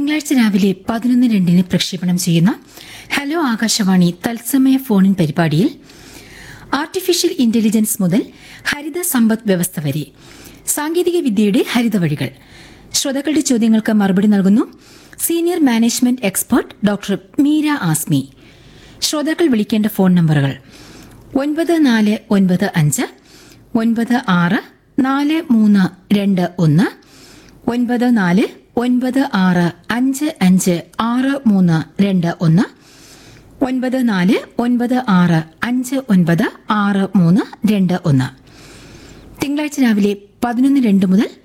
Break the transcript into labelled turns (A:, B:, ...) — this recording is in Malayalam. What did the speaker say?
A: തിങ്കളാഴ്ച രാവിലെ പതിനൊന്ന് രണ്ടിന് പ്രക്ഷേപണം ചെയ്യുന്ന ഹലോ ആകാശവാണി തത്സമയ ഫോണിൻ പരിപാടിയിൽ ആർട്ടിഫിഷ്യൽ ഇന്റലിജൻസ് മുതൽ ഹരിത സമ്പദ് വ്യവസ്ഥ വരെ സാങ്കേതിക വിദ്യയുടെ ഹരിത വഴികൾ ശ്രോതാക്കളുടെ ചോദ്യങ്ങൾക്ക് മറുപടി നൽകുന്നു senior management expert doctor Meera Asmi ശ്രോതാക്കൾ വിളിക്കേണ്ട ഫോൺ നമ്പറുകൾ ഒൻപത് നാല് ഒൻപത് അഞ്ച് ഒൻപത് ആറ് നാല് മൂന്ന് രണ്ട് ഒന്ന് ഒൻപത് നാല് ഒൻപത് ആറ് അഞ്ച് അഞ്ച് ആറ് മൂന്ന് രണ്ട് ഒന്ന് ഒൻപത് നാല് ഒൻപത് ആറ് അഞ്ച് ഒൻപത് ആറ് മൂന്ന് രണ്ട് ഒന്ന് തിങ്കളാഴ്ച രാവിലെ പതിനൊന്ന് രണ്ട് മുതൽ